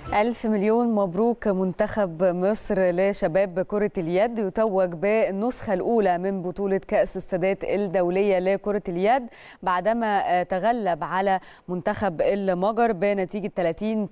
ألف مليون مبروك منتخب مصر لشباب كرة اليد يتوج بالنسخة الأولى من بطولة كأس السادات الدولية لكرة اليد بعدما تغلب على منتخب المجر بنتيجة 30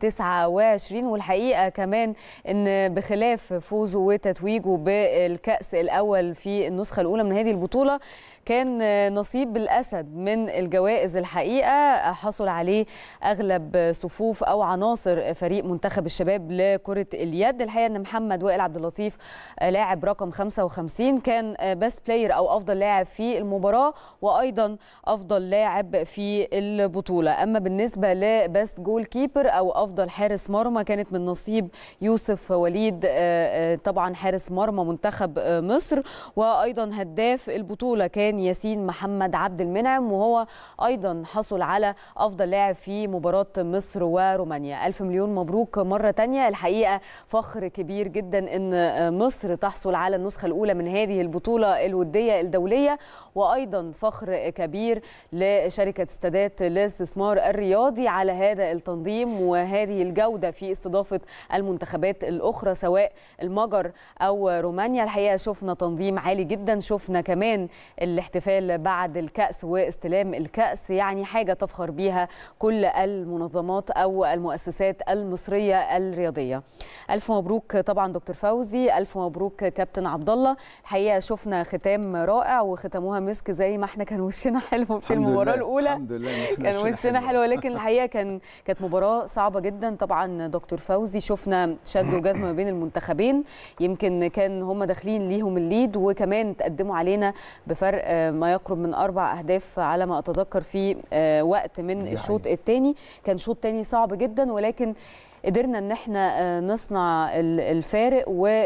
29 والحقيقة كمان أن بخلاف فوزه وتتويجه بالكأس الأول في النسخة الأولى من هذه البطولة كان نصيب الأسد من الجوائز الحقيقة حصل عليه أغلب صفوف أو عناصر فريق منتخب الشباب لكرة اليد الحقيقة أن محمد وائل عبد اللطيف لاعب رقم 55 كان بس بلاير أو أفضل لاعب في المباراة وأيضا أفضل لاعب في البطولة أما بالنسبة لبس جول كيبر أو أفضل حارس مرمى كانت من نصيب يوسف وليد طبعا حارس مرمى منتخب مصر وأيضا هداف البطولة كان ياسين محمد عبد المنعم وهو أيضا حصل على أفضل لاعب في مباراة مصر ورومانيا ألف مليون مبروك مرة تانية الحقيقة فخر كبير جدا أن مصر تحصل على النسخة الأولى من هذه البطولة الودية الدولية وأيضا فخر كبير لشركة استادات للاستثمار الرياضي على هذا التنظيم وهذه الجودة في استضافة المنتخبات الأخرى سواء المجر أو رومانيا الحقيقة شفنا تنظيم عالي جدا شفنا كمان الاحتفال بعد الكأس واستلام الكأس يعني حاجة تفخر بيها كل المنظمات أو المؤسسات المصرية الرياضية ألف مبروك طبعا دكتور فوزي ألف مبروك كابتن عبد الله الحقيقة شفنا ختام رائع وختموها مسك زي ما احنا كان وشنا حلو في المباراة لله. الأولى الحمد لله كان وشنا حلو لكن الحقيقه كان كانت مباراه صعبه جدا طبعا دكتور فوزي شفنا شد وجذب ما بين المنتخبين يمكن كان هم داخلين ليهم الليد وكمان تقدموا علينا بفرق آه، ما يقرب من اربع اهداف على ما اتذكر في آه، وقت من دي الشوط حقيقة. الثاني كان شوط تاني صعب جدا ولكن قدرنا ان احنا آه، نصنع ال- الفارق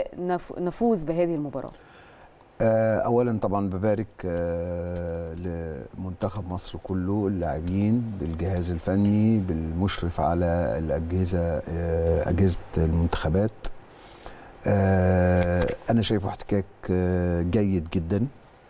ونفوز بهذه المباراه آه، اولا طبعا ببارك آه، لمنتخب مصر كله اللاعبين بالجهاز الفني بالمشرف على الاجهزه آه، اجهزه المنتخبات آه، انا شايفه احتكاك آه، جيد جدا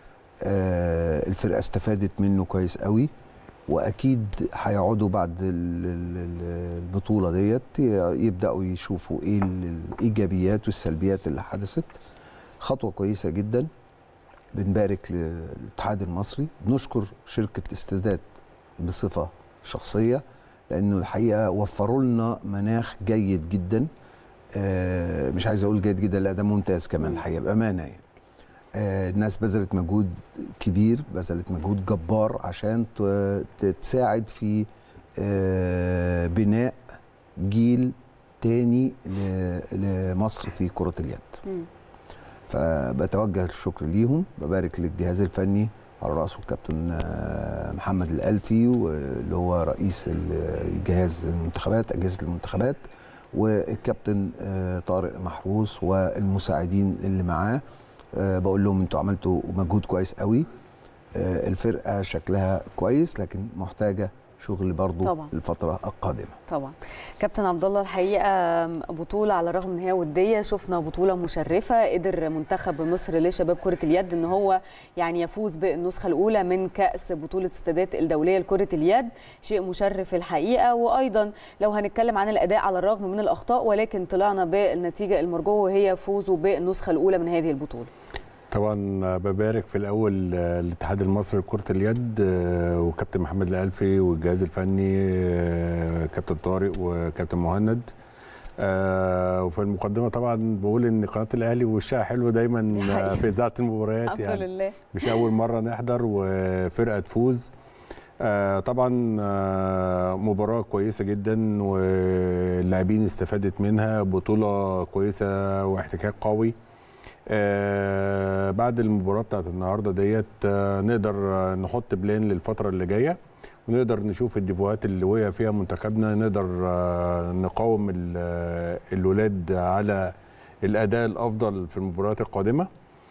آه، الفرقه استفادت منه كويس قوي واكيد هيقعدوا بعد ال- ال- ال- البطوله ديت يبداوا يشوفوا ايه الايجابيات والسلبيات اللي حدثت خطوه كويسه جدا بنبارك للاتحاد المصري بنشكر شركه استادات بصفه شخصيه لانه الحقيقه وفروا لنا مناخ جيد جدا آه، مش عايز اقول جيد جدا لا ده ممتاز كمان الحقيقه بامانه يعني آه، الناس بذلت مجهود كبير بذلت مجهود جبار عشان ت- ت- تساعد في آه، بناء جيل تاني ل- لمصر في كرة اليد فبتوجه الشكر ليهم ببارك للجهاز الفني على رأسه الكابتن آه، محمد الألفي واللي هو رئيس الجهاز المنتخبات أجهزة المنتخبات والكابتن آه، طارق محروس والمساعدين اللي معاه آه، بقول لهم انتوا عملتوا مجهود كويس قوي آه، الفرقة شكلها كويس لكن محتاجة شغل برضو طبعاً. الفترة القادمة طبعا كابتن عبد الله الحقيقه بطوله على الرغم ان هي وديه شفنا بطوله مشرفه قدر منتخب مصر لشباب كره اليد ان هو يعني يفوز بالنسخه الاولى من كاس بطوله السادات الدوليه لكره اليد شيء مشرف الحقيقه وايضا لو هنتكلم عن الاداء على الرغم من الاخطاء ولكن طلعنا بالنتيجه المرجوه وهي فوزه بالنسخه الاولى من هذه البطوله طبعا ببارك في الاول آه، الاتحاد المصري لكره اليد آه، وكابتن محمد الالفي والجهاز الفني آه، كابتن طارق وكابتن مهند آه، وفي المقدمه طبعا بقول ان قناه الاهلي وشها حلو دايما آه، في اذاعه المباريات الحمد يعني لله مش اول مره نحضر وفرقه تفوز آه، طبعا آه، مباراه كويسه جدا واللاعبين استفادت منها بطوله كويسه واحتكاك قوي آه، بعد المباراه بتاعت النهارده ديت آه، نقدر آه، نحط بلان للفتره اللي جايه ونقدر نشوف الديفوهات اللي وقع فيها منتخبنا نقدر آه، نقاوم ال- آه، الولاد على الاداء الافضل في المباريات القادمه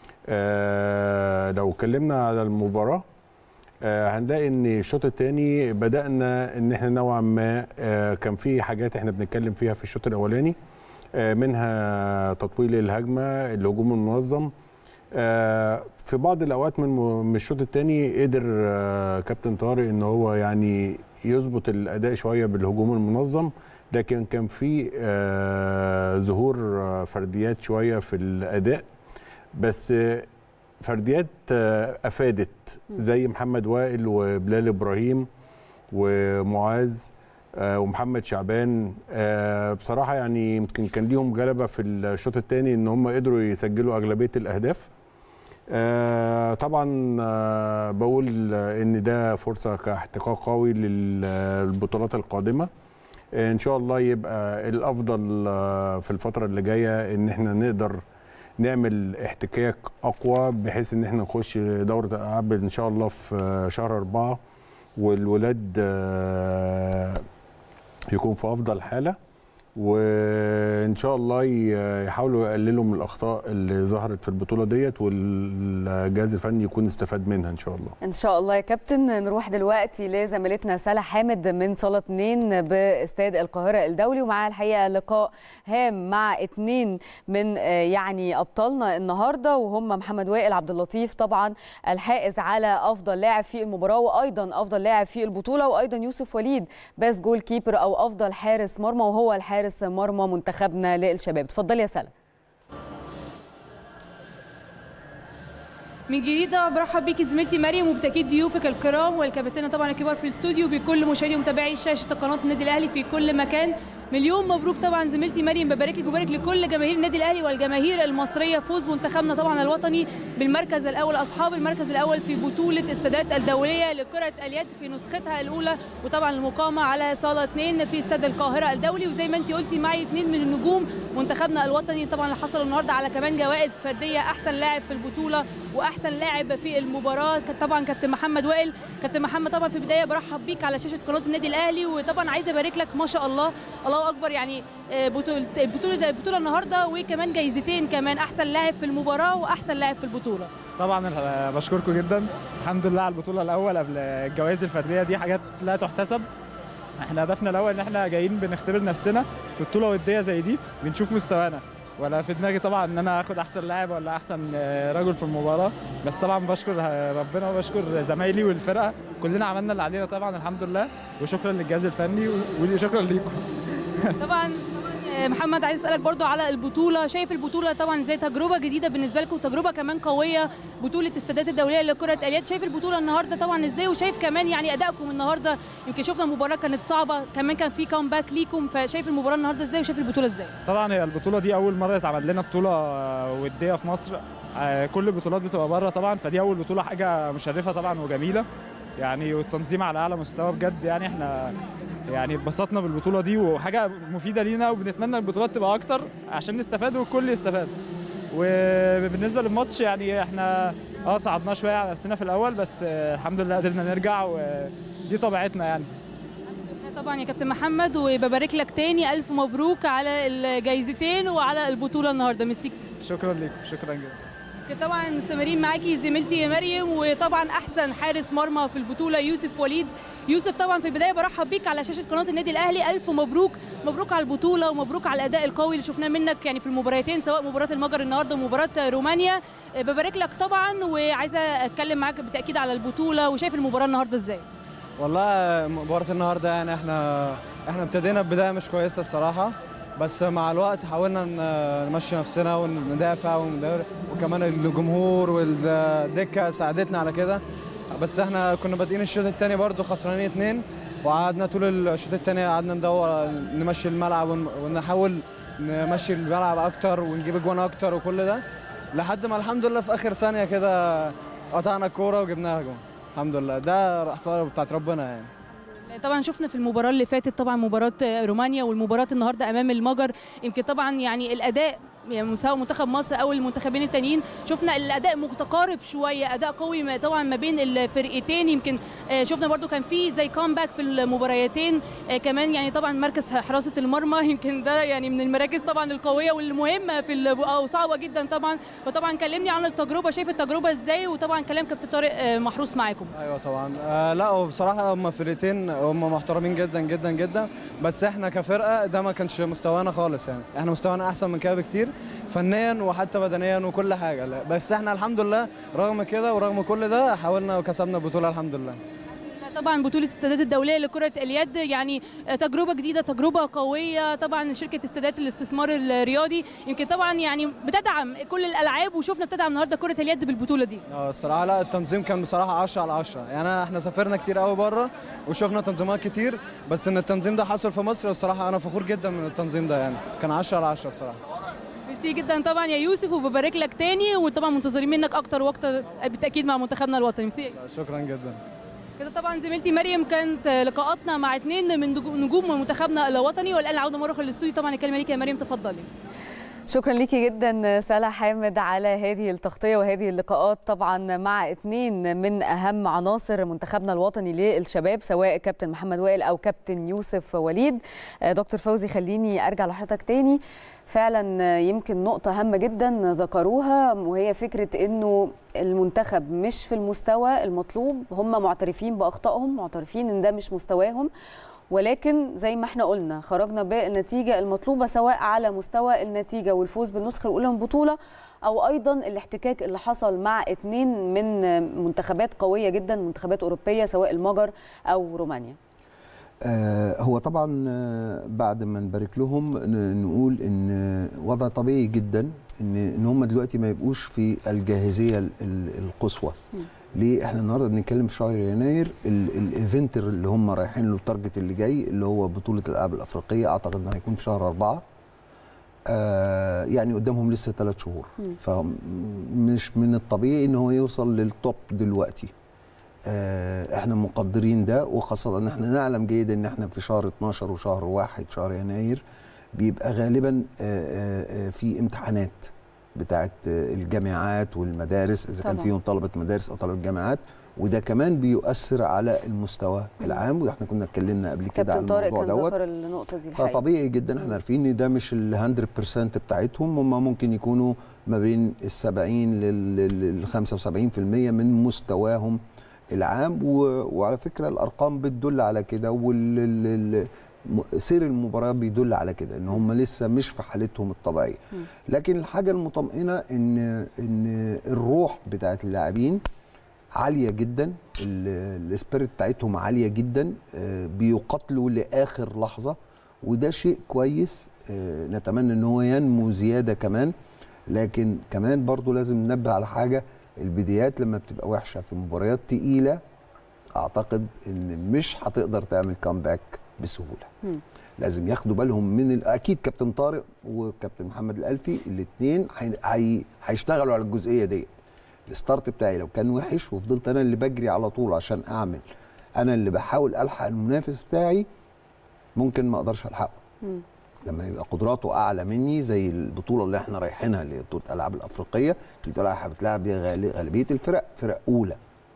آه، لو اتكلمنا على المباراه آه، هنلاقي ان الشوط الثاني بدانا ان احنا نوعا ما آه، كان في حاجات احنا بنتكلم فيها في الشوط الاولاني آه، منها تطويل الهجمه الهجوم المنظم آه، في بعض الاوقات من من الشوط الثاني قدر آه، كابتن طارق ان هو يعني يظبط الاداء شويه بالهجوم المنظم لكن كان في آه، ظهور آه، فرديات شويه في الاداء بس آه، فرديات آه، افادت زي محمد وائل وبلال ابراهيم ومعاذ آه، ومحمد شعبان آه، بصراحه يعني يمكن كان ليهم غلبه في الشوط الثاني ان هم قدروا يسجلوا اغلبيه الاهداف آه، طبعا آه، بقول ان ده فرصه كاحتكاك قوي للبطولات القادمه آه، ان شاء الله يبقى الافضل آه، في الفتره اللي جايه ان احنا نقدر نعمل احتكاك اقوى بحيث ان احنا نخش دوره الالعاب ان شاء الله في آه، شهر أربعة والولاد آه، يكون في افضل حاله وان شاء الله ي- يحاولوا يقللوا من الاخطاء اللي ظهرت في البطوله ديت والجهاز الفني يكون استفاد منها ان شاء الله ان شاء الله يا كابتن نروح دلوقتي لزميلتنا سلا حامد من صاله 2 باستاد القاهره الدولي ومعاها الحقيقه لقاء هام مع اثنين من آه، يعني ابطالنا النهارده وهم محمد وائل عبد اللطيف طبعا الحائز على افضل لاعب في المباراه وايضا افضل لاعب في البطوله وايضا يوسف وليد باس جول كيبر او افضل حارس مرمى وهو الحارس مرمى منتخبنا للشباب اتفضلي يا سلا من جديد برحب بيكي زميلتي مريم وبتاكيد ضيوفك الكرام والكابتنه طبعا الكبار في الاستوديو بكل مشاهدي ومتابعي شاشه قناه النادي الاهلي في كل مكان مليون مبروك طبعا زميلتي مريم ببارك لك وبارك لكل جماهير النادي الاهلي والجماهير المصريه فوز منتخبنا طبعا الوطني بالمركز الاول اصحاب المركز الاول في بطوله استادات الدوليه لكره اليد في نسختها الاولى وطبعا المقامه على صاله 2 في استاد القاهره الدولي وزي ما انت قلتي معي اثنين من النجوم منتخبنا الوطني طبعا اللي حصلوا النهارده على كمان جوائز فرديه احسن لاعب في البطوله واحسن لاعب في المباراه كان طبعا كابتن محمد وائل كابتن محمد طبعا في البدايه برحب بيك على شاشه قناه النادي الاهلي وطبعا عايزه ابارك لك ما شاء الله الله اكبر يعني آه، بطوله البطوله البطوله النهارده وكمان جايزتين كمان احسن لاعب في المباراه واحسن لاعب في البطوله طبعا الح- بشكركم جدا الحمد لله على البطوله الاول قبل الجوائز الفرديه دي حاجات لا تحتسب احنا هدفنا الاول ان احنا جايين بنختبر نفسنا في بطوله وديه زي دي بنشوف مستوانا ولا في دماغي طبعا ان انا اخد احسن لاعب ولا احسن آه، رجل في المباراه بس طبعا بشكر آه، ربنا وبشكر زمايلي والفرقه كلنا عملنا اللي علينا طبعا الحمد لله وشكرا للجهاز الفني وشكرا ليكم طبعا طبعا آه، محمد عايز اسالك برضو على البطوله شايف البطوله طبعا زي تجربه جديده بالنسبه لكم وتجربه كمان قويه بطوله استادات الدوليه لكره اليد شايف البطوله النهارده طبعا ازاي وشايف كمان يعني ادائكم النهارده يمكن شفنا المباراه كانت صعبه كمان كان في كامباك ليكم فشايف المباراه النهارده ازاي وشايف البطوله ازاي طبعا هي البطوله دي اول مره يتعمل لنا بطوله آه، وديه في مصر آه، كل البطولات بتبقى بره طبعا فدي اول بطوله حاجه مشرفه طبعا وجميله يعني والتنظيم على اعلى مستوى بجد يعني احنا يعني اتبسطنا بالبطوله دي وحاجه مفيده لينا وبنتمنى البطولات تبقى اكتر عشان نستفاد والكل يستفاد وبالنسبه للماتش يعني احنا اه صعدنا شويه على نفسنا في الاول بس آه، الحمد لله قدرنا نرجع ودي طبيعتنا يعني طبعا يا كابتن محمد وببارك لك تاني الف مبروك على الجايزتين وعلى البطوله النهارده ميرسي شكرا لكم شكرا جدا كده طبعا مستمرين معاكي زميلتي مريم وطبعا احسن حارس مرمى في البطوله يوسف وليد يوسف طبعا في البدايه برحب بيك على شاشه قناه النادي الاهلي الف مبروك مبروك على البطوله ومبروك على الاداء القوي اللي شفناه منك يعني في المباراتين سواء مباراه المجر النهارده ومباراه رومانيا آه، ببارك لك طبعا وعايزه اتكلم معاك بالتاكيد على البطوله وشايف المباراه النهارده ازاي والله مباراة النهارده يعني احنا احنا ابتدينا ببداية مش كويسة الصراحة بس مع الوقت حاولنا ن- نمشي نفسنا وندافع وندافع وكمان الجمهور والدكة ساعدتنا على كده بس احنا كنا بادئين الشوط الثاني برضو خسرانين اتنين وقعدنا طول الشوط الثاني قعدنا ندور نمشي الملعب ون- ونحاول نمشي الملعب اكتر ونجيب اجوان اكتر وكل ده لحد ما الحمد لله في اخر ثانية كده قطعنا الكورة وجبناها جون الحمد لله ده رحمة بتاعت ربنا يعني طبعا شفنا في المباراه اللي فاتت طبعا مباراه رومانيا والمباراه النهارده امام المجر يمكن طبعا يعني الاداء يعني سواء منتخب مصر او المنتخبين التانيين شفنا الاداء متقارب شويه اداء قوي ما- طبعا ما بين الفرقتين يمكن آه، شفنا برضو كان في زي كامباك في المباريتين آه، كمان يعني طبعا مركز حراسه المرمى يمكن ده يعني من المراكز طبعا القويه والمهمه في ال- او صعبه جدا طبعا وطبعا كلمني عن التجربه شايف التجربه ازاي وطبعا كلام كابتن طارق آه، محروس معاكم ايوه طبعا آه لا هو بصراحه هم فرقتين هم محترمين جدا جدا جدا بس احنا كفرقه ده ما كانش مستوانا خالص يعني احنا مستوانا احسن من كده بكتير فنيا وحتى بدنيا وكل حاجه لا. بس احنا الحمد لله رغم كده ورغم كل ده حاولنا وكسبنا البطوله الحمد لله طبعا بطولة السادات الدولية لكرة اليد يعني تجربة جديدة تجربة قوية طبعا شركة السادات الاستثمار الرياضي يمكن طبعا يعني بتدعم كل الألعاب وشفنا بتدعم النهارده كرة اليد بالبطولة دي اه الصراحه لا التنظيم كان بصراحه 10 على 10 يعني أنا- احنا سافرنا كتير قوي بره وشفنا تنظيمات كتير بس ان التنظيم ده حصل في مصر الصراحه انا فخور جدا من التنظيم ده يعني كان 10 على 10 بصراحه ميرسي جدا طبعا يا يوسف وببارك لك تاني وطبعا منتظرين منك اكتر واكتر بالتاكيد مع منتخبنا الوطني ميرسي شكرا جدا كده طبعا زميلتي مريم كانت لقاءاتنا مع اثنين من نجوم منتخبنا الوطني والان العوده مره اخرى للاستوديو طبعا الكلمه ليك يا مريم تفضلي شكرا ليكي جدا سلا حامد على هذه التغطيه وهذه اللقاءات طبعا مع اثنين من اهم عناصر منتخبنا الوطني للشباب سواء كابتن محمد وائل او كابتن يوسف وليد دكتور فوزي خليني ارجع لحضرتك تاني فعلا يمكن نقطة هامة جدا ذكروها وهي فكرة انه المنتخب مش في المستوى المطلوب هم معترفين بأخطائهم معترفين ان ده مش مستواهم ولكن زي ما احنا قلنا خرجنا بالنتيجة المطلوبة سواء على مستوى النتيجة والفوز بالنسخة الأولى من البطولة أو أيضا الاحتكاك اللي حصل مع اتنين من منتخبات قوية جدا منتخبات أوروبية سواء المجر أو رومانيا آه هو طبعا آه بعد ما نبارك لهم ن- نقول ان وضع طبيعي جدا ان ان هم دلوقتي ما يبقوش في الجاهزيه ال- ال- القصوى ليه احنا النهارده بنتكلم في شهر يناير ال- الايفنت اللي هم رايحين له التارجت اللي جاي اللي هو بطوله الالعاب الافريقيه اعتقد انه هيكون في شهر أربعة آه يعني قدامهم لسه ثلاث شهور فمش من الطبيعي ان هو يوصل للتوب دلوقتي آه، احنا مقدرين ده وخاصة ان احنا نعلم جيدا ان احنا في شهر 12 وشهر واحد شهر يناير بيبقى غالبا آه، آه، آه، في امتحانات بتاعت آه، الجامعات والمدارس اذا كان طبعاً. فيهم طلبة مدارس او طلبة جامعات وده كمان بيؤثر على المستوى العام واحنا كنا اتكلمنا قبل كده كابتن عن طارق الموضوع كان دوت ذكر النقطة دي الحقيقة فطبيعي جدا احنا عارفين ان ده مش ال 100% بتاعتهم هم ممكن يكونوا ما بين ال 70 لل 75% من مستواهم العام و... وعلى فكره الارقام بتدل على كده وسير المباراه بيدل على كده ان هم لسه مش في حالتهم الطبيعيه لكن الحاجه المطمئنه ان ان الروح بتاعت اللاعبين عاليه جدا ال- السبيريت بتاعتهم عاليه جدا آه، بيقاتلوا لاخر لحظه وده شيء كويس آه، نتمنى ان هو ينمو زياده كمان لكن كمان برضو لازم ننبه على حاجه البدايات لما بتبقى وحشه في مباريات تقيله اعتقد ان مش هتقدر تعمل كامباك بسهوله مم. لازم ياخدوا بالهم من ال- اكيد كابتن طارق وكابتن محمد الالفي الاثنين هيشتغلوا على الجزئيه دي الستارت بتاعي لو كان وحش وفضلت انا اللي بجري على طول عشان اعمل انا اللي بحاول الحق المنافس بتاعي ممكن ما اقدرش الحقه مم. لما يبقى قدراته اعلى مني زي البطوله اللي احنا رايحينها اللي هي بطوله الالعاب الافريقيه اللي بتلعب بتلعب بيها غال- غالبيه الفرق فرق اولى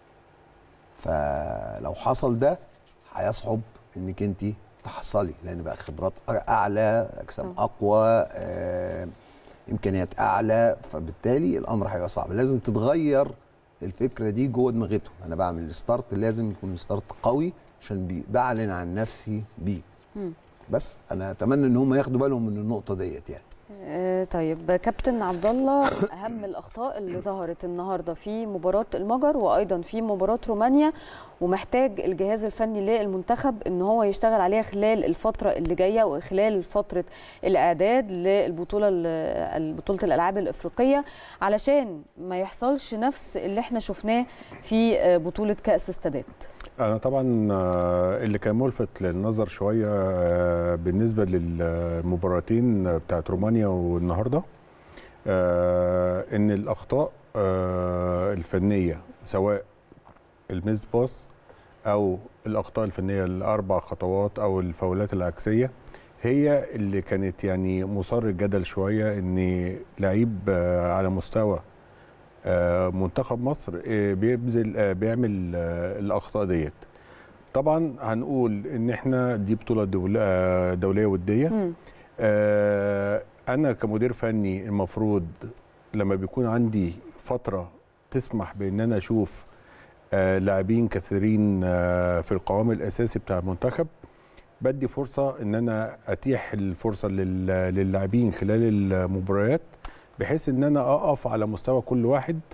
فلو حصل ده هيصعب انك انت تحصلي لان بقى خبرات اعلى اجسام اقوى آه، امكانيات اعلى فبالتالي الامر هيبقى صعب لازم تتغير الفكره دي جوه دماغتهم انا بعمل الستارت لازم يكون الستارت قوي عشان بي- بعلن عن نفسي بيه مم. بس انا اتمنى ان هم ياخدوا بالهم من النقطه ديت يعني آه، طيب كابتن عبد الله اهم الاخطاء اللي ظهرت النهارده في مباراه المجر وايضا في مباراه رومانيا ومحتاج الجهاز الفني للمنتخب ان هو يشتغل عليها خلال الفتره اللي جايه وخلال فتره الاعداد للبطوله ال- بطوله الالعاب الافريقيه علشان ما يحصلش نفس اللي احنا شفناه في آه، بطوله كاس السادات انا طبعا آه، اللي كان ملفت للنظر شويه آه، بالنسبه للمباراتين بتاعت رومانيا والنهارده آه، ان الاخطاء آه، الفنيه سواء الميس باس او الاخطاء الفنيه الاربع خطوات او الفاولات العكسيه هي اللي كانت يعني مثار الجدل شويه ان لعيب آه، على مستوى آه، منتخب مصر آه، بيبذل آه، بيعمل آه، الاخطاء ديت طبعا هنقول ان احنا دي بطوله دول- آه، دوليه وديه مم. آه، انا كمدير فني المفروض لما بيكون عندي فتره تسمح بان انا اشوف آه، لاعبين كثيرين آه، في القوام الاساسي بتاع المنتخب بدي فرصه ان انا اتيح الفرصه لل- للاعبين خلال المباريات بحيث ان انا اقف على مستوى كل واحد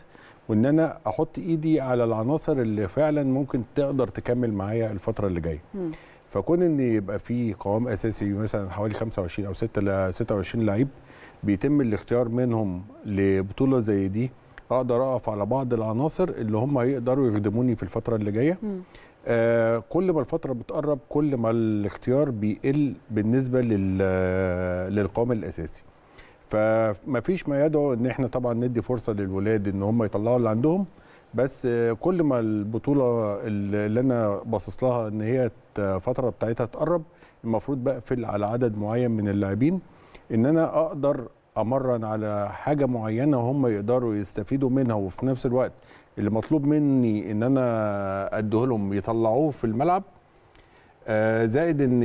وان انا احط ايدي على العناصر اللي فعلا ممكن تقدر تكمل معايا الفتره اللي جايه مم. فكون ان يبقى في قوام اساسي مثلا حوالي 25 او 6 ل 26 لعيب بيتم الاختيار منهم لبطوله زي دي اقدر اقف على بعض العناصر اللي هم هيقدروا يخدموني في الفتره اللي جايه مم. آه كل ما الفتره بتقرب كل ما الاختيار بيقل بالنسبه لل للقوام الاساسي فما فيش ما يدعو ان احنا طبعا ندي فرصه للولاد ان هم يطلعوا اللي عندهم بس آه، كل ما البطوله اللي انا باصص لها ان هي الفتره بتاعتها تقرب المفروض بقفل على عدد معين من اللاعبين ان انا اقدر امرن على حاجه معينه هم يقدروا يستفيدوا منها وفي نفس الوقت اللي مطلوب مني ان انا اديه لهم يطلعوه في الملعب آه، زائد ان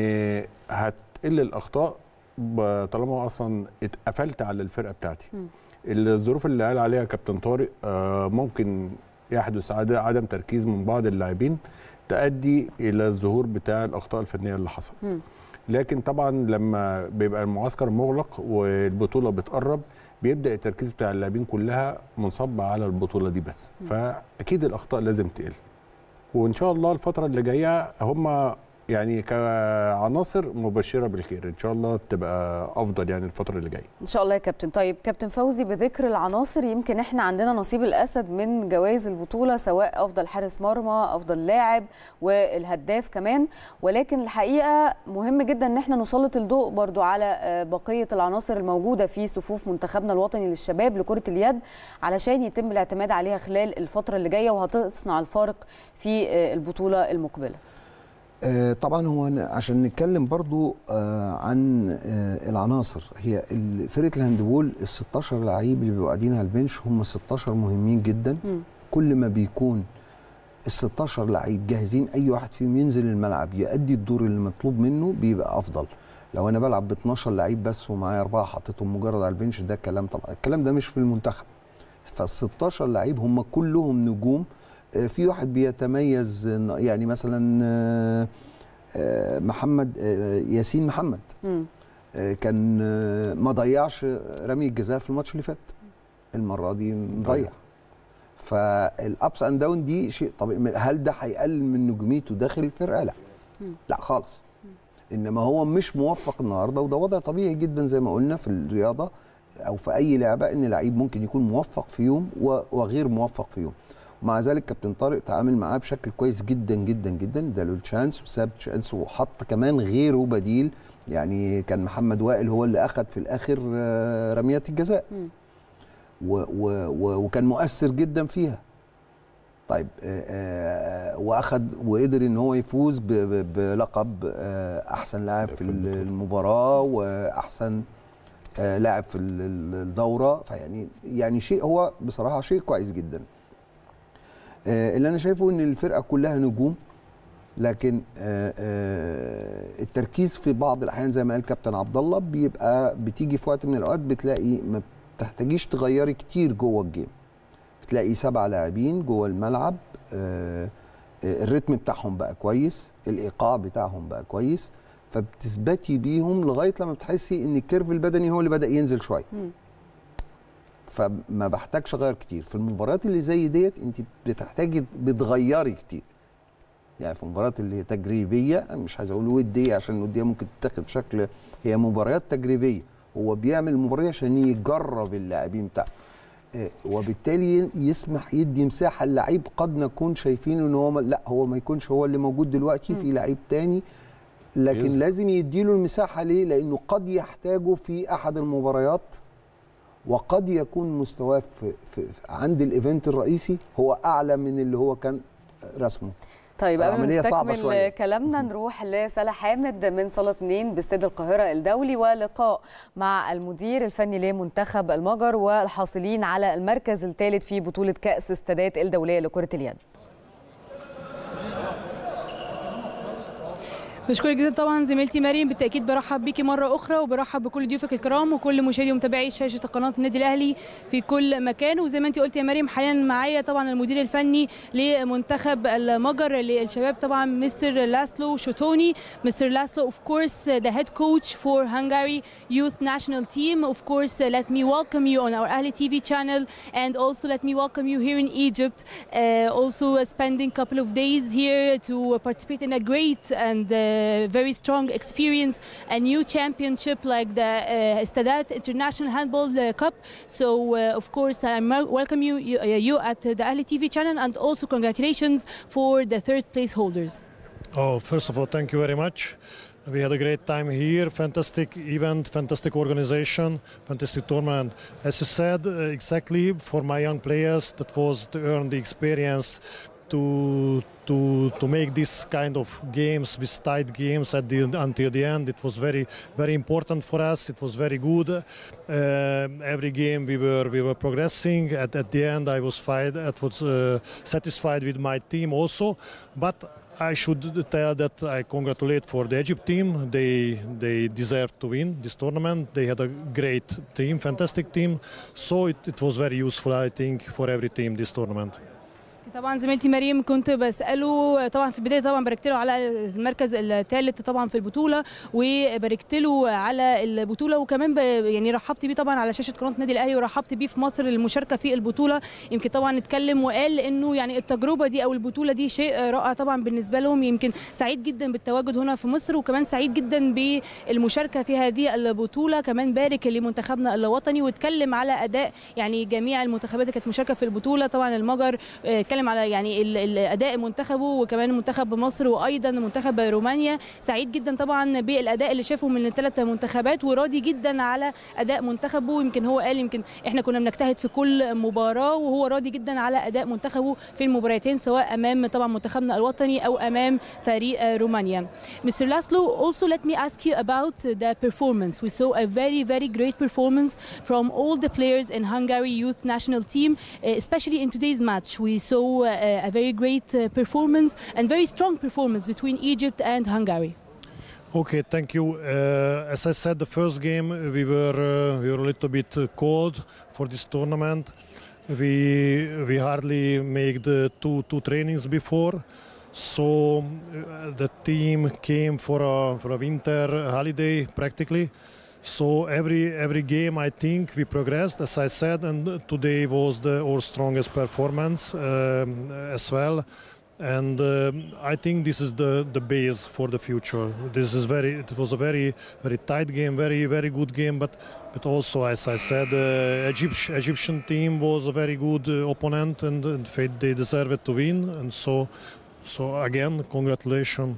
هتقل الاخطاء ب- طالما اصلا اتقفلت على الفرقه بتاعتي مم. الظروف اللي قال عليها كابتن طارق آه، ممكن يحدث عد- عدم تركيز من بعض اللاعبين تؤدي الى الظهور بتاع الاخطاء الفنيه اللي حصل مم. لكن طبعا لما بيبقى المعسكر مغلق والبطوله بتقرب بيبدا التركيز بتاع اللاعبين كلها منصب على البطوله دي بس فاكيد الاخطاء لازم تقل وان شاء الله الفتره اللي جايه هم يعني كعناصر مبشره بالخير ان شاء الله تبقى افضل يعني الفتره اللي جايه ان شاء الله يا كابتن طيب كابتن فوزي بذكر العناصر يمكن احنا عندنا نصيب الاسد من جوائز البطوله سواء افضل حارس مرمى افضل لاعب والهداف كمان ولكن الحقيقه مهم جدا ان احنا نسلط الضوء برضو على آه، بقيه العناصر الموجوده في صفوف منتخبنا الوطني للشباب لكره اليد علشان يتم الاعتماد عليها خلال الفتره اللي جايه وهتصنع الفارق في آه، البطوله المقبله آه، طبعا هو أنا عشان نتكلم برضو آه، عن آه، العناصر هي ال- فرقه الهاندبول ال 16 لعيب اللي بيبقوا قاعدين على البنش هم 16 مهمين جدا مم. كل ما بيكون ال 16 لعيب جاهزين اي واحد فيهم ينزل الملعب يأدي الدور اللي مطلوب منه بيبقى افضل لو انا بلعب ب 12 لعيب بس ومعايا اربعه حطيتهم مجرد على البنش ده كلام طبعا الكلام ده مش في المنتخب فال 16 لعيب هم كلهم نجوم آه، في واحد بيتميز آه، يعني مثلا آه، آه، محمد آه، ياسين محمد مم. آه، كان آه، ما ضيعش رمي الجزاء في الماتش اللي فات المره دي مضيع فالابس اند داون دي شيء طبيعي هل ده هيقلل من نجوميته داخل الفرقه لا لا خالص انما هو مش موفق النهارده وده وضع طبيعي جدا زي ما قلنا في الرياضه او في اي لعبه ان لعيب ممكن يكون موفق في يوم و- وغير موفق في يوم ومع ذلك كابتن طارق تعامل معاه بشكل كويس جدا جدا جدا اداله الشانس وساب تشانس وحط كمان غيره بديل يعني كان محمد وائل هو اللي اخذ في الاخر آه، رميات الجزاء مم. و و و وكان مؤثر جدا فيها طيب آه، آه، واخد وقدر ان هو يفوز ب- ب- بلقب آه، احسن لاعب في المباراه واحسن آه، لاعب في ال- ال- الدوره فيعني يعني شيء هو بصراحه شيء كويس جدا آه، اللي انا شايفه ان الفرقه كلها نجوم لكن آه، آه، التركيز في بعض الاحيان زي ما قال كابتن عبد الله بيبقى بتيجي في وقت من الاوقات بتلاقي ما بتحتاجيش تغيري كتير جوه الجيم بتلاقي سبع لاعبين جوه الملعب آه، آه، الريتم بتاعهم بقى كويس الايقاع بتاعهم بقى كويس فبتثبتي بيهم لغايه لما بتحسي ان الكيرف البدني هو اللي بدا ينزل شويه مم. فما بحتاجش اغير كتير في المباريات اللي زي ديت انت بتحتاجي بتغيري كتير يعني في المباريات اللي هي تجريبيه أنا مش عايز اقول وديه عشان الوديه ممكن تتاخد بشكل هي مباريات تجريبيه هو بيعمل مباراه عشان يجرب اللاعبين بتاعه آه، وبالتالي يسمح يدي مساحه اللعيب قد نكون شايفين ان هو ما- لا هو ما يكونش هو اللي موجود دلوقتي في لعيب تاني لكن يظهر. لازم يديله المساحه ليه لانه قد يحتاجه في احد المباريات وقد يكون مستواه في, في في- عند الايفنت الرئيسي هو اعلى من اللي هو كان رسمه طيب قبل ما عملية صعبة نستكمل شوية. كلامنا نروح لسلا حامد من صالة 2 باستاد القاهرة الدولي ولقاء مع المدير الفني لمنتخب المجر والحاصلين على المركز الثالث في بطولة كأس استادات الدولية لكرة اليد بشكرك جدا طبعا زميلتي مريم بالتاكيد برحب بيكي مره اخرى وبرحب بكل ضيوفك الكرام وكل مشاهدي ومتابعي شاشه قناه النادي الاهلي في كل مكان وزي ما انت قلت يا مريم حاليا معايا طبعا المدير الفني لمنتخب المجر للشباب طبعا مستر لاسلو شوتوني مستر لاسلو of course the head coach for Hungary youth national team of course let me welcome you on our Ahli TV channel and also let me welcome you here in Egypt uh, also spending a couple of days here to participate in a great and uh, very strong experience, a new championship like the uh, Sadat International Handball uh, Cup. So, uh, of course, I welcome you, you, you at the Ali TV channel and also congratulations for the third place holders. Oh, first of all, thank you very much. We had a great time here. Fantastic event, fantastic organization, fantastic tournament. As you said, uh, exactly for my young players, that was to earn the experience to to to make this kind of games, these tight games at the until the end. It was very very important for us. It was very good. Uh, every game we were we were progressing. At, at the end, I was fired. I was uh, satisfied with my team also, but. I should tell that I congratulate for the Egypt team. They they deserve to win this tournament. They had a great team, fantastic team. So it, it was very useful, I think, for every team this tournament. طبعا زميلتي مريم كنت بساله طبعا في البدايه طبعا باركت له على المركز الثالث طبعا في البطوله وباركت له على البطوله وكمان يعني رحبت بيه طبعا على شاشه قناه النادي الاهلي ورحبت بيه في مصر للمشاركه في البطوله يمكن طبعا اتكلم وقال انه يعني التجربه دي او البطوله دي شيء رائع طبعا بالنسبه لهم يمكن سعيد جدا بالتواجد هنا في مصر وكمان سعيد جدا بالمشاركه في هذه البطوله كمان بارك لمنتخبنا الوطني واتكلم على اداء يعني جميع المنتخبات اللي كانت مشاركه في البطوله طبعا المجر اتكلم على يعني الاداء منتخبه وكمان منتخب مصر وايضا منتخب رومانيا سعيد جدا طبعا بالاداء اللي شافه من الثلاث منتخبات وراضي جدا على اداء منتخبه يمكن هو قال يمكن احنا كنا بنجتهد في كل مباراه وهو راضي جدا على اداء منتخبه في المباراتين سواء امام طبعا منتخبنا الوطني او امام فريق رومانيا Mr. Laszlo also let me ask you about the performance we saw a very very great performance from all the players in Hungary youth national team especially in today's match we saw a very great performance and very strong performance between Egypt and Hungary. Okay, thank you. Uh, as I said, the first game we were uh, we were a little bit cold for this tournament. We we hardly make the two two trainings before, so uh, the team came for a for a winter holiday practically. So every every game, I think we progressed, as I said, and today was the our strongest performance um, as well. And um, I think this is the, the base for the future. This is very. It was a very very tight game, very very good game. But but also, as I said, uh, Egypt, Egyptian team was a very good uh, opponent, and, and they deserved to win. And so so again, congratulations.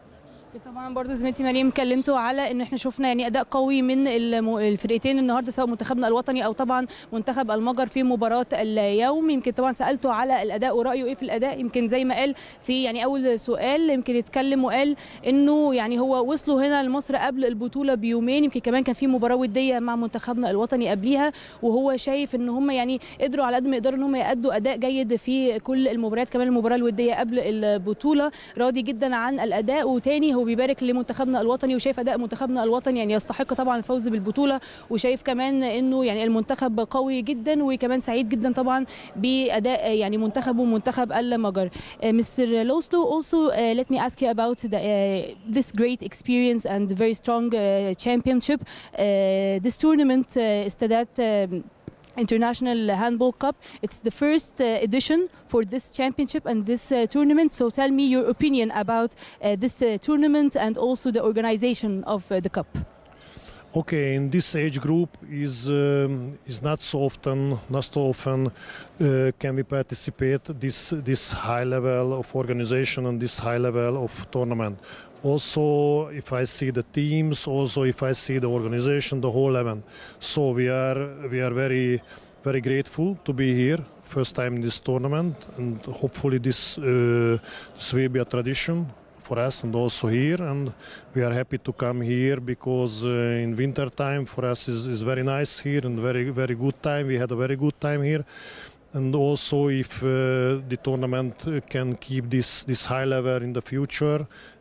طبعا برضو زميلتي مريم كلمته على ان احنا شفنا يعني اداء قوي من الفرقتين النهارده سواء منتخبنا الوطني او طبعا منتخب المجر في مباراه اليوم يمكن طبعا سالته على الاداء ورايه ايه في الاداء يمكن زي ما قال في يعني اول سؤال يمكن اتكلم وقال انه يعني هو وصلوا هنا لمصر قبل البطوله بيومين يمكن كمان كان في مباراه وديه مع منتخبنا الوطني قبليها وهو شايف ان هم يعني قدروا على قد ما يقدروا ان هم يادوا اداء جيد في كل المباريات كمان المباراه الوديه قبل البطوله راضي جدا عن الاداء وتاني هو بيبارك لمنتخبنا الوطني وشايف اداء منتخبنا الوطني يعني يستحق طبعا الفوز بالبطوله وشايف كمان انه يعني المنتخب قوي جدا وكمان سعيد جدا طبعا باداء يعني منتخبه ومنتخب المجر Mr. Loslo also uh, let me ask you about the, uh, this great experience and very strong uh, championship uh, this tournament uh, is that um, International Handball Cup. It's the first uh, edition for this championship and this uh, tournament. So tell me your opinion about uh, this tournament and also the organization of the cup. Okay, in this age group is um, is not so often, not so often uh, can we participate this this high level of organization and this high level of tournament. Also, if I see the teams, also if I see the organization, the whole event. So we are we are very very grateful to be here, first time in this tournament, and hopefully this uh, this will be a tradition for us and also here. And we are happy to come here because uh, in winter time for us is, is very nice here and very very good time. We had a very good time here. And also, if uh, the tournament can keep this this high level in the future,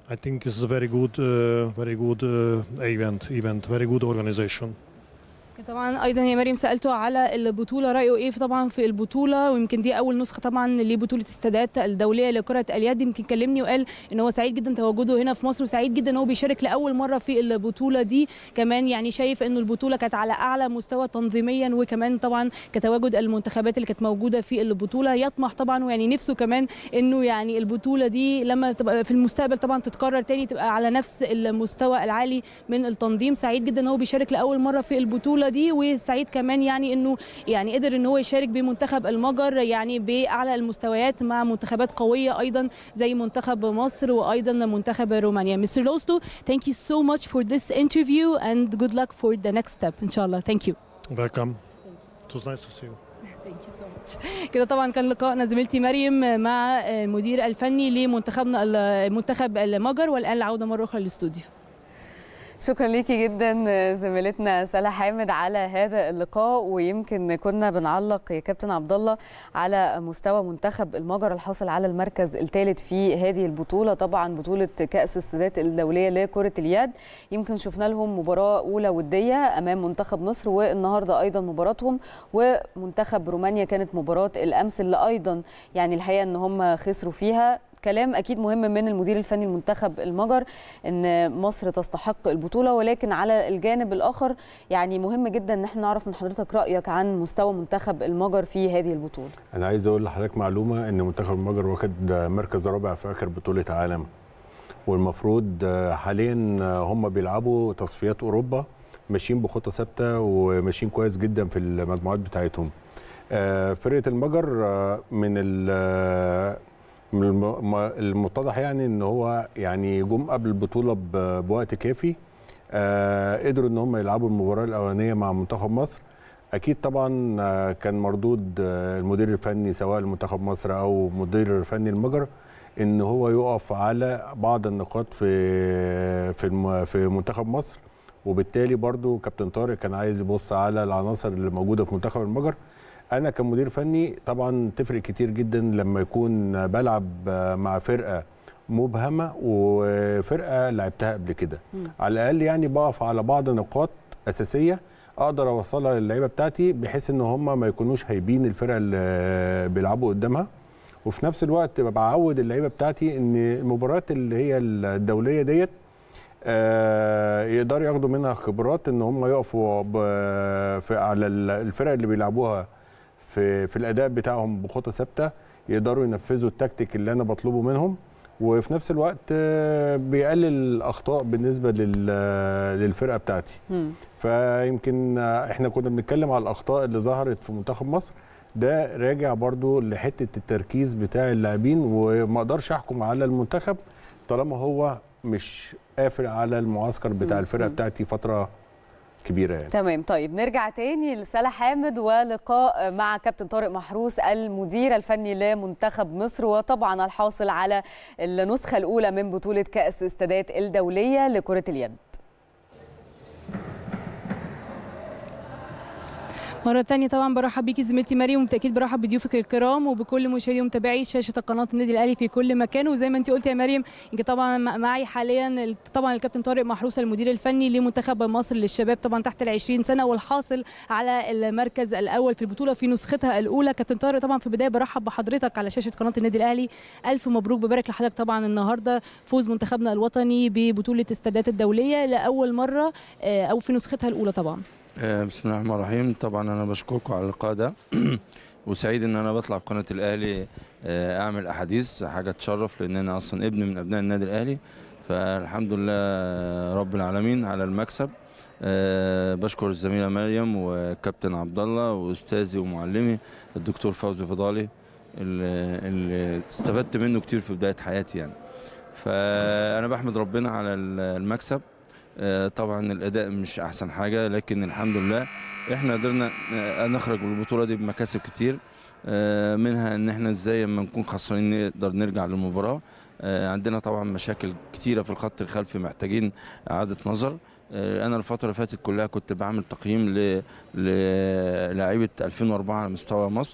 I think it's a very good, uh, very good uh, event. Event, very good organization. طبعا ايضا يا مريم سالته على البطوله رايه ايه طبعا في البطوله ويمكن دي اول نسخه طبعا لبطوله السادات الدوليه لكره اليد يمكن كلمني وقال ان هو سعيد جدا تواجده هنا في مصر وسعيد جدا ان هو بيشارك لاول مره في البطوله دي كمان يعني شايف انه البطوله كانت على اعلى مستوى تنظيميا وكمان طبعا كتواجد المنتخبات اللي كانت موجوده في البطوله يطمح طبعا ويعني نفسه كمان انه يعني البطوله دي لما تبقى في المستقبل طبعا تتكرر تاني تبقى على نفس المستوى العالي من التنظيم سعيد جدا ان هو بيشارك لاول مره في البطوله دي وسعيد كمان يعني انه يعني قدر ان هو يشارك بمنتخب المجر يعني باعلى المستويات مع منتخبات قويه ايضا زي منتخب مصر وايضا منتخب رومانيا مستر لوستو thank you so much for this interview and good luck for the next step ان شاء الله thank you Welcome. It was nice to see you. Thank you so much. كده طبعا كان لقائنا زميلتي مريم مع المدير الفني لمنتخبنا المنتخب المجر والان العوده مره اخرى للاستوديو شكرا ليكي جدا زميلتنا سلا حامد على هذا اللقاء ويمكن كنا بنعلق يا كابتن عبد الله على مستوى منتخب المجر الحاصل على المركز الثالث في هذه البطوله طبعا بطوله كاس السادات الدوليه لكره اليد يمكن شفنا لهم مباراه اولى وديه امام منتخب مصر والنهارده ايضا مباراتهم ومنتخب رومانيا كانت مباراه الامس اللي ايضا يعني الحقيقه ان هم خسروا فيها كلام اكيد مهم من المدير الفني المنتخب المجر ان مصر تستحق البطوله ولكن على الجانب الاخر يعني مهم جدا ان احنا نعرف من حضرتك رايك عن مستوى منتخب المجر في هذه البطوله انا عايز اقول لحضرتك معلومه ان منتخب المجر واخد مركز رابع في اخر بطوله عالم والمفروض حاليا هم بيلعبوا تصفيات اوروبا ماشيين بخطه ثابته وماشيين كويس جدا في المجموعات بتاعتهم فرقه المجر من من المتضح يعني ان هو يعني جم قبل البطوله بوقت كافي آه قدروا ان هم يلعبوا المباراه الاولانيه مع منتخب مصر اكيد طبعا آه كان مردود آه المدير الفني سواء لمنتخب مصر او مدير الفني المجر ان هو يقف على بعض النقاط في في في منتخب مصر وبالتالي برضو كابتن طارق كان عايز يبص على العناصر اللي موجوده في منتخب المجر انا كمدير فني طبعا تفرق كتير جدا لما يكون بلعب مع فرقه مبهمه وفرقه لعبتها قبل كده على الاقل يعني بقف على بعض نقاط اساسيه اقدر اوصلها للعيبه بتاعتي بحيث ان هم ما يكونوش هايبين الفرقه اللي بيلعبوا قدامها وفي نفس الوقت بعود اللعيبه بتاعتي ان المباريات اللي هي الدوليه ديت آه يقدروا ياخدوا منها خبرات ان هم يقفوا في على الفرق اللي بيلعبوها في في الاداء بتاعهم بخطه ثابته يقدروا ينفذوا التكتيك اللي انا بطلبه منهم وفي نفس الوقت بيقلل الاخطاء بالنسبه للفرقه بتاعتي م. فيمكن احنا كنا بنتكلم على الاخطاء اللي ظهرت في منتخب مصر ده راجع برضو لحته التركيز بتاع اللاعبين وما اقدرش احكم على المنتخب طالما هو مش قافل على المعسكر بتاع الفرقه بتاعتي فتره كبيره يعني. تمام طيب نرجع تاني لسلا حامد ولقاء مع كابتن طارق محروس المدير الفني لمنتخب مصر وطبعا الحاصل على النسخه الاولى من بطوله كاس استادات الدوليه لكره اليد مرة تانية طبعا برحب بيكي زميلتي مريم وبالتأكيد برحب بضيوفك الكرام وبكل مشاهدي ومتابعي شاشة قناة النادي الأهلي في كل مكان وزي ما أنت قلتي يا مريم يمكن طبعا معي حاليا طبعا الكابتن طارق محروس المدير الفني لمنتخب مصر للشباب طبعا تحت ال 20 سنة والحاصل على المركز الأول في البطولة في نسختها الأولى كابتن طارق طبعا في البداية برحب بحضرتك على شاشة قناة النادي الأهلي ألف مبروك ببارك لحضرتك طبعا النهاردة فوز منتخبنا الوطني ببطولة استادات الدولية لأول مرة أو في نسختها الأولى طبعا بسم الله الرحمن الرحيم طبعا انا بشكركم على اللقاء ده وسعيد ان انا بطلع في قناه الاهلي اعمل احاديث حاجه تشرف لان انا اصلا ابن من ابناء النادي الاهلي فالحمد لله رب العالمين على المكسب أه بشكر الزميله مريم وكابتن عبد الله واستاذي ومعلمي الدكتور فوزي فضالي اللي, اللي استفدت منه كتير في بدايه حياتي يعني فانا بحمد ربنا على المكسب طبعا الاداء مش احسن حاجه لكن الحمد لله احنا قدرنا نخرج من البطوله دي بمكاسب كتير منها ان احنا ازاي لما نكون خسرانين نقدر نرجع للمباراه عندنا طبعا مشاكل كتيره في الخط الخلفي محتاجين اعاده نظر انا الفتره اللي فاتت كلها كنت بعمل تقييم للاعيبه 2004 على مستوى مصر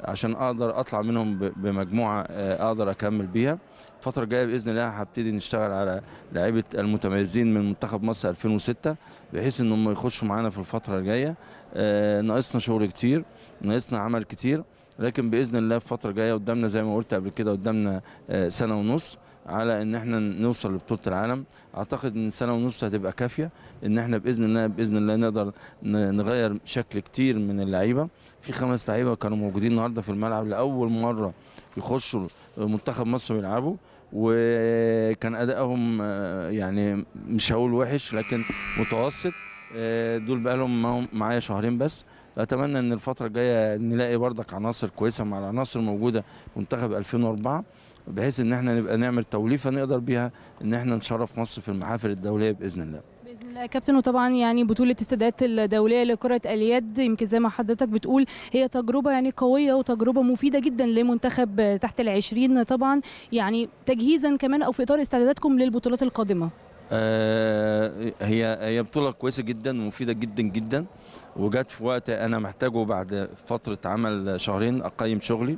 عشان اقدر اطلع منهم ب- بمجموعه آه، اقدر اكمل بيها الفتره الجايه باذن الله هبتدي نشتغل على لعيبه المتميزين من منتخب مصر 2006 بحيث ان هم يخشوا معانا في الفتره الجايه آه، ناقصنا شغل كتير ناقصنا عمل كتير لكن باذن الله في الفتره الجايه قدامنا زي ما قلت قبل كده قدامنا آه، سنه ونص على ان احنا نوصل لبطوله العالم اعتقد ان سنه ونص هتبقى كافيه ان احنا باذن الله باذن الله نقدر ن- نغير شكل كتير من اللعيبه في خمس لعيبه كانوا موجودين النهارده في الملعب لاول مره يخشوا منتخب مصر ويلعبوا وكان ادائهم آه، يعني مش هقول وحش لكن متوسط آه، دول بقى لهم معايا شهرين بس اتمنى ان الفتره الجايه نلاقي بردك عناصر كويسه مع العناصر الموجوده منتخب 2004 بحيث ان احنا نبقى نعمل توليفه نقدر بيها ان احنا نشرف مصر في المحافل الدوليه باذن الله باذن الله يا كابتن وطبعا يعني بطوله السادات الدوليه لكره اليد يمكن زي ما حضرتك بتقول هي تجربه يعني قويه وتجربه مفيده جدا لمنتخب تحت العشرين طبعا يعني تجهيزا كمان او في اطار استعداداتكم للبطولات القادمه آه، هي هي بطولة كويسة جدا ومفيدة جدا جدا وجت في وقت أنا محتاجه بعد فترة عمل شهرين أقيم شغلي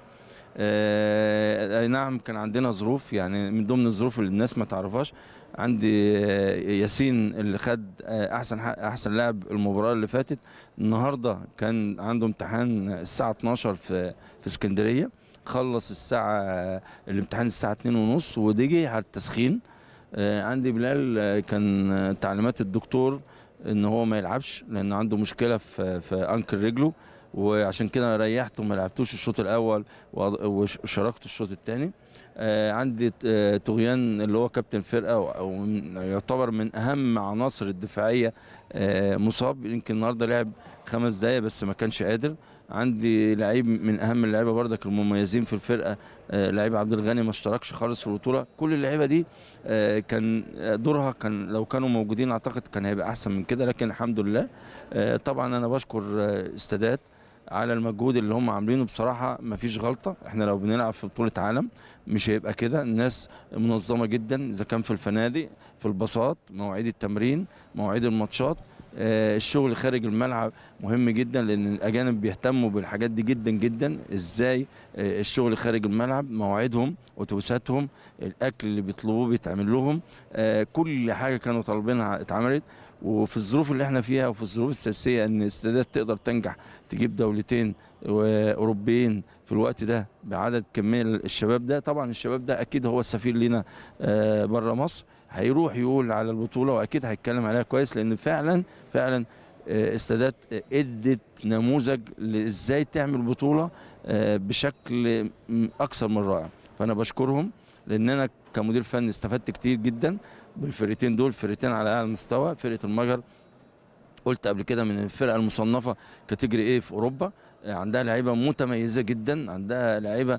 آه، أي نعم كان عندنا ظروف يعني من ضمن الظروف اللي الناس ما تعرفهاش عندي آه، ياسين اللي خد آه، أحسن ح- أحسن لاعب المباراة اللي فاتت النهاردة كان عنده امتحان الساعة 12 في في اسكندرية خلص الساعة الامتحان الساعة 2 ونص ودي على التسخين آه، عندي بلال آه، كان آه، تعليمات الدكتور ان هو ما يلعبش لان عنده مشكله في في انكل رجله وعشان كده ريحته ما لعبتوش الشوط الاول وأض- وش- وشاركته الشوط الثاني عندي آه، طغيان اللي هو كابتن الفرقه و- او من- يعتبر من اهم عناصر الدفاعيه آه، مصاب يمكن النهارده لعب خمس دقايق بس ما كانش قادر عندي لعيب من اهم اللعيبه بردك المميزين في الفرقه آه، لعيب عبد الغني ما اشتركش خالص في البطوله كل اللعيبه دي آه، كان دورها كان لو كانوا موجودين اعتقد كان هيبقى احسن من كده لكن الحمد لله آه، طبعا انا بشكر آه، استادات على المجهود اللي هم عاملينه بصراحه ما فيش غلطه احنا لو بنلعب في بطوله عالم مش هيبقى كده الناس منظمه جدا اذا كان في الفنادق في الباصات مواعيد التمرين مواعيد الماتشات آه، الشغل خارج الملعب مهم جدا لان الاجانب بيهتموا بالحاجات دي جدا جدا ازاي آه، الشغل خارج الملعب مواعيدهم اتوبيساتهم الاكل اللي بيطلبوه بيتعمل لهم آه، كل حاجه كانوا طالبينها اتعملت وفي الظروف اللي احنا فيها وفي الظروف السياسيه ان الاستادات تقدر تنجح تجيب دولتين واوروبيين في الوقت ده بعدد كميه الشباب ده طبعا الشباب ده اكيد هو السفير لينا بره مصر هيروح يقول على البطوله واكيد هيتكلم عليها كويس لان فعلا فعلا آه، استادات ادت نموذج ازاي تعمل بطوله آه، بشكل م- اكثر من رائع فانا بشكرهم لان انا كمدير فني استفدت كتير جدا بالفرقتين دول فرقتين على اعلى مستوى فرقه المجر قلت قبل كده من الفرقه المصنفه كاتيجوري ايه في اوروبا آه، عندها لعيبه متميزه جدا عندها لعيبه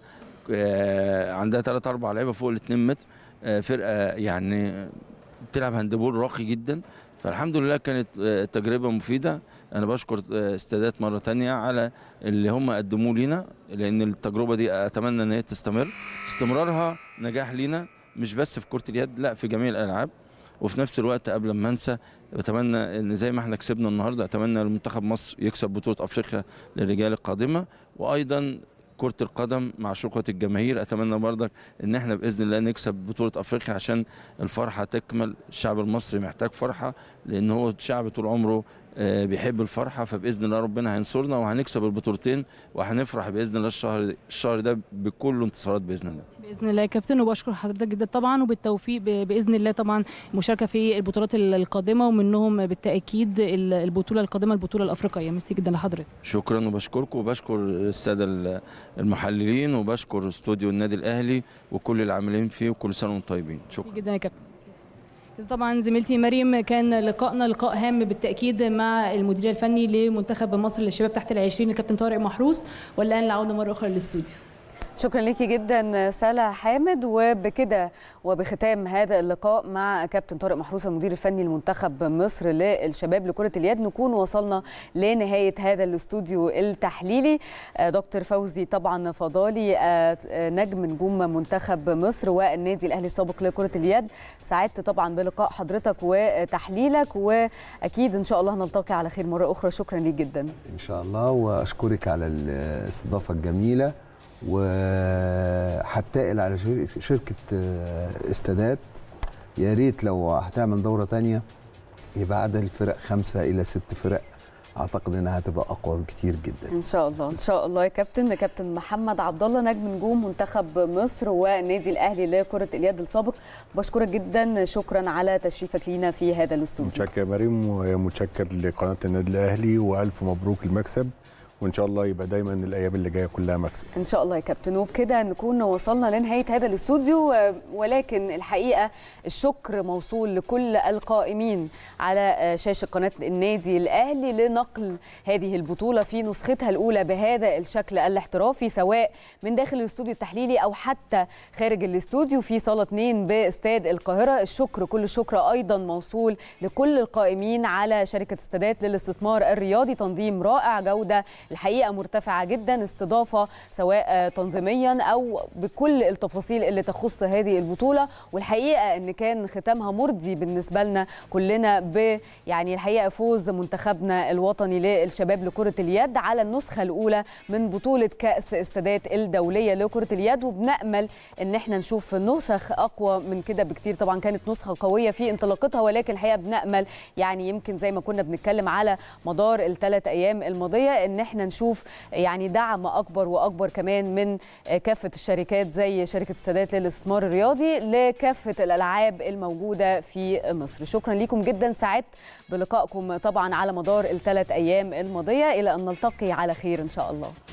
آه، عندها 3 4 لعيبه فوق ال 2 متر آه، فرقه يعني بتلعب هاندبول راقي جدا فالحمد لله كانت آه، تجربه مفيده انا بشكر آه، استادات مره تانية على اللي هم قدموه لينا لان التجربه دي اتمنى ان هي تستمر استمرارها نجاح لينا مش بس في كره اليد لا في جميع الالعاب وفي نفس الوقت قبل ما انسى بتمنى ان زي ما احنا كسبنا النهارده اتمنى المنتخب مصر يكسب بطوله افريقيا للرجال القادمه وايضا كرة القدم مع شقة الجماهير اتمنى برضك ان احنا باذن الله نكسب بطولة افريقيا عشان الفرحة تكمل الشعب المصري محتاج فرحة لان هو شعب طول عمره آه، بيحب الفرحة فباذن الله ربنا هينصرنا وهنكسب البطولتين وهنفرح باذن الله الشهر الشهر ده بكل انتصارات باذن الله باذن الله يا كابتن وبشكر حضرتك جدا طبعا وبالتوفيق ب- باذن الله طبعا المشاركه في البطولات ال- القادمه ومنهم بالتاكيد ال- البطوله القادمه البطوله الافريقيه ميرسي جدا لحضرتك شكرا وبشكركم وبشكر الساده ال- المحللين وبشكر استوديو النادي الاهلي وكل العاملين فيه وكل سنه وانتم طيبين شكرا ميرسي جدا يا كابتن كده طبعا زميلتي مريم كان لقائنا لقاء هام بالتاكيد مع المدير الفني لمنتخب مصر للشباب تحت العشرين الكابتن طارق محروس والان العوده مره اخرى للاستوديو شكرا ليكي جدا سلا حامد وبكده وبختام هذا اللقاء مع كابتن طارق محروس المدير الفني لمنتخب مصر للشباب لكرة اليد نكون وصلنا لنهاية هذا الاستوديو التحليلي آه، دكتور فوزي طبعا فضالي آه، آه، نجم نجوم منتخب مصر والنادي الأهلي السابق لكرة اليد سعدت طبعا بلقاء حضرتك وتحليلك وأكيد إن شاء الله نلتقي على خير مرة أخرى شكرا ليك جدا ان شاء الله واشكرك على الاستضافه الجميله وهتقل على شر- شركه آه، استادات يا ريت لو هتعمل دوره تانية يبقى عدد الفرق خمسه الى ست فرق اعتقد انها هتبقى اقوى بكتير جدا ان شاء الله ان شاء الله يا كابتن كابتن محمد عبد الله نجم نجوم منتخب مصر والنادي الاهلي لكره اليد السابق بشكرك جدا شكرا على تشريفك لينا في هذا الاستوديو متشكر يا مريم ومتشكر لقناه النادي الاهلي والف مبروك المكسب وان شاء الله يبقى دايما الايام اللي جايه كلها مكسب ان شاء الله يا كابتن وبكده نكون وصلنا لنهايه هذا الاستوديو آه، ولكن الحقيقه الشكر موصول لكل القائمين على آه، شاشه قناه النادي الاهلي لنقل هذه البطوله في نسختها الاولى بهذا الشكل الاحترافي سواء من داخل الاستوديو التحليلي او حتى خارج الاستوديو في صاله 2 باستاد القاهره الشكر كل الشكر ايضا موصول لكل القائمين على شركه استادات للاستثمار الرياضي تنظيم رائع جوده الحقيقه مرتفعه جدا استضافه سواء آه، تنظيميا او بكل التفاصيل اللي تخص هذه البطوله والحقيقه ان كان ختامها مرضي بالنسبه لنا كلنا ب يعني الحقيقه فوز منتخبنا الوطني للشباب لكره اليد على النسخه الاولى من بطوله كاس استادات الدوليه لكره اليد وبنامل ان احنا نشوف نسخ اقوى من كده بكتير طبعا كانت نسخه قويه في انطلاقتها ولكن الحقيقه بنامل يعني يمكن زي ما كنا بنتكلم على مدار الثلاث ايام الماضيه ان احنا نشوف يعني دعم اكبر واكبر كمان من كافه الشركات زي شركه السادات للاستثمار الرياضي لكافه الالعاب الموجوده في مصر شكرا لكم جدا سعدت بلقائكم طبعا على مدار الثلاث ايام الماضيه الى ان نلتقي على خير ان شاء الله